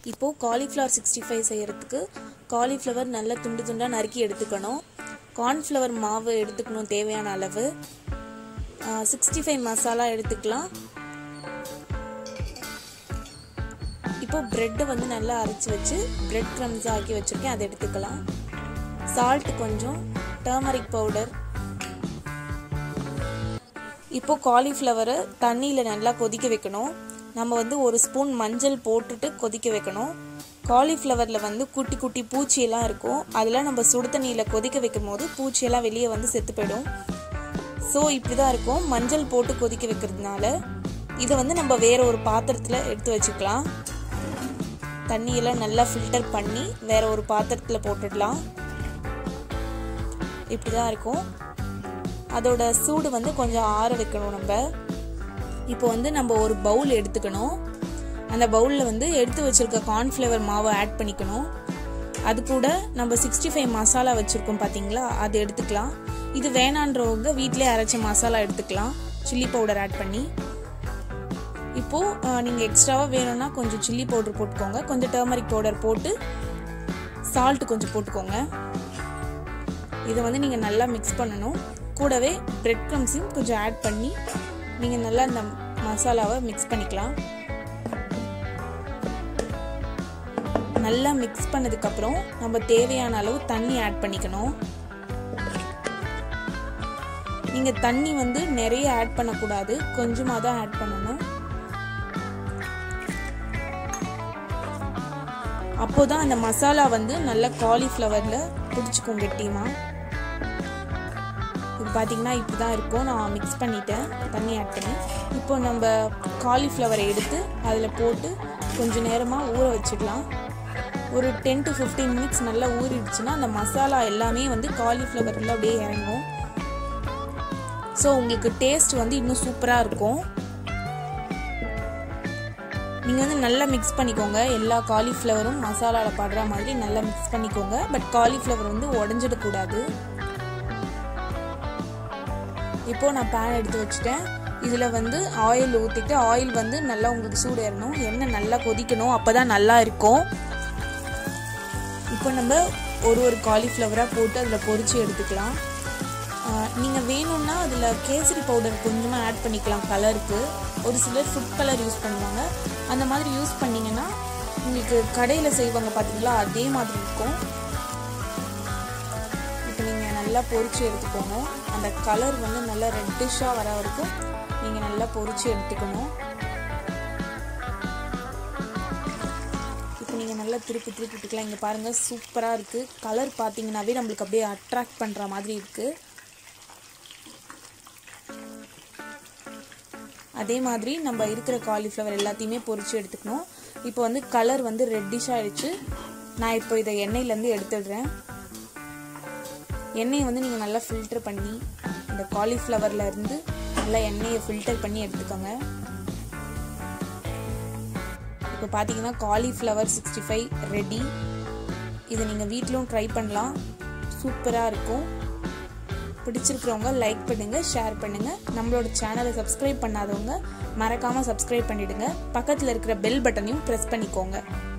இப்போது cauliflower sixty five செய்கிறதுக்கு cauliflower நல்லா துண்டு துண்டாக நறுக்கி எடுத்துக்கணும் கார்ன்ஃப்ளவர் மாவு எடுத்துக்கணும் தேவையான அளவு சிக்ஸ்டி ஃபைவ் மசாலா எடுத்துக்கலாம் இப்போ ப்ரெட்டை வந்து நல்லா அரைச்சி வச்சு ப்ரெட் க்ரம்ஸ் ஆக்கி வச்சுருக்கேன் அதை எடுத்துக்கலாம் சால்ட் கொஞ்சம் டர்மரிக் பவுடர் இப்போ காலிஃப்ளவரை தண்ணியில் நல்லா கொதிக்க வைக்கணும் நம்ம வந்து ஒரு ஸ்பூன் மஞ்சள் போட்டுட்டு கொதிக்க வைக்கணும் காலிஃப்ளவரில் வந்து குட்டி குட்டி பூச்சியெல்லாம் இருக்கும் அதெல்லாம் நம்ம சுடு தண்ணியில் கொதிக்க வைக்கும் போது பூச்சியெல்லாம் வெளியே வந்து செத்து போயிடும் ஸோ இப்படி தான் இருக்கும் மஞ்சள் போட்டு கொதிக்க வைக்கிறதுனால இதை வந்து நம்ம வேற ஒரு பாத்திரத்தில் எடுத்து வச்சுக்கலாம் தண்ணியெல்லாம் நல்லா ஃபில்டர் பண்ணி வேற ஒரு பாத்திரத்தில் போட்டுடலாம் இப்படி தான் இருக்கும் அதோட சூடு வந்து கொஞ்சம் ஆற வைக்கணும் நம்ம இப்போ வந்து நம்ம ஒரு பவுல் எடுத்துக்கணும் அந்த பவுலில் வந்து எடுத்து வச்சிருக்க கார்ன்ஃப்ளவர் மாவை ஆட் பண்ணிக்கணும் அது கூட நம்ம சிக்ஸ்டி ஃபைவ் மசாலா வச்சுருக்கோம் பார்த்தீங்களா அது எடுத்துக்கலாம் இது வேணான்றவங்க வீட்டிலே அரைச்ச மசாலா எடுத்துக்கலாம் சில்லி பவுடர் ஆட் பண்ணி இப்போது நீங்கள் எக்ஸ்ட்ராவாக வேணும்னா கொஞ்சம் சில்லி பவுடர் போட்டுக்கோங்க கொஞ்சம் டர்மரிக் பவுடர் போட்டு சால்ட் கொஞ்சம் போட்டுக்கோங்க இதை வந்து நீங்கள் நல்லா மிக்ஸ் பண்ணணும் கூடவே பிரெட் க்ரம்ஸையும் கொஞ்சம் ஆட் பண்ணி நீங்கள் நல்லா இந்த மசாலாவை மிக்ஸ் பண்ணிக்கலாம் நல்லா மிக்ஸ் பண்ணதுக்கப்புறம் நம்ம தேவையான அளவு தண்ணி ஆட் பண்ணிக்கணும் நீங்கள் தண்ணி வந்து நிறைய ஆட் பண்ணக்கூடாது கொஞ்சமாக தான் ஆட் பண்ணணும் அப்போதான் அந்த மசாலா வந்து நல்ல காலிஃப்ளவரில் பிடிச்சிக்கும் கெட்டியமாக இது பார்த்தீங்கன்னா இப்படி தான் இருக்கும் நான் மிக்ஸ் பண்ணிட்டேன் தண்ணி ஆட் பண்ணி இப்போ நம்ம காலிஃப்ளவரை எடுத்து அதில் போட்டு கொஞ்சம் நேரமாக ஊற வச்சுக்கலாம் ஒரு டென் டு ஃபிஃப்டீன் மினிட்ஸ் நல்லா ஊறிடுச்சுன்னா அந்த மசாலா எல்லாமே வந்து காலிஃப்ளவரில் அப்படியே இறங்கும் ஸோ உங்களுக்கு டேஸ்ட் வந்து இன்னும் சூப்பராக இருக்கும் நீங்கள் வந்து நல்லா மிக்ஸ் பண்ணிக்கோங்க எல்லா காலிஃப்ளவரும் மசாலாவில் படுற மாதிரி நல்லா மிக்ஸ் பண்ணிக்கோங்க பட் காலிஃப்ளவர் வந்து உடஞ்சிடக்கூடாது இப்போ நான் பேன் எடுத்து வச்சுட்டேன் இதில் வந்து ஆயில் ஊற்றிட்டு ஆயில் வந்து நல்லா உங்களுக்கு சூடு ஏறணும் எண்ணெய் நல்லா கொதிக்கணும் அப்போ தான் நல்லா இருக்கும் இப்போ நம்ம ஒரு ஒரு காலிஃப்ளவராக போட்டு அதில் பொரிச்சு எடுத்துக்கலாம் நீங்கள் வேணும்னா அதில் கேசரி பவுடர் கொஞ்சமாக ஆட் பண்ணிக்கலாம் கலருக்கு ஒரு சிலர் ஃபுட் கலர் யூஸ் பண்ணுவாங்க அந்த மாதிரி யூஸ் பண்ணிங்கன்னா உங்களுக்கு கடையில் செய்வாங்க பார்த்தீங்களா அதே மாதிரி இருக்கும் இப்போ நீங்கள் நல்லா பொரிச்சு எடுத்துக்கோங்க அந்த கலர் வந்து நல்லா ரெட்டிஷாக வர வரைக்கும் நீங்கள் நல்லா பொரிச்சு எடுத்துக்கணும் இப்போ நீங்கள் நல்லா திருப்பி திருப்பி விட்டுக்கலாம் இங்கே பாருங்கள் சூப்பராக இருக்குது கலர் பார்த்தீங்கன்னாவே நம்மளுக்கு அப்படியே அட்ராக்ட் பண்ணுற மாதிரி இருக்குது அதே மாதிரி நம்ம இருக்கிற காலிஃப்ளவர் எல்லாத்தையுமே பொரிச்சு எடுத்துக்கணும் இப்போ வந்து கலர் வந்து ரெட்டிஷ் ஆயிடுச்சு நான் இப்போ இதை எண்ணெயிலேருந்து எடுத்துடுறேன் எண்ணெயை வந்து நீங்கள் நல்லா ஃபில்டர் பண்ணி இந்த காலிஃப்ளவரில் இருந்து நல்லா எண்ணெயை ஃபில்டர் பண்ணி எடுத்துக்கோங்க இப்போ பார்த்தீங்கன்னா காலிஃப்ளவர் சிக்ஸ்டி ஃபைவ் ரெடி இதை நீங்கள் வீட்டிலும் ட்ரை பண்ணலாம் சூப்பராக இருக்கும் பிடிச்சிருக்கிறவங்க லைக் பண்ணுங்கள் ஷேர் பண்ணுங்கள் நம்மளோட சேனலை சப்ஸ்கிரைப் பண்ணாதவங்க மறக்காமல் சப்ஸ்கிரைப் பண்ணிவிடுங்க பக்கத்தில் இருக்கிற பெல் பட்டனையும் ப்ரெஸ் பண்ணிக்கோங்க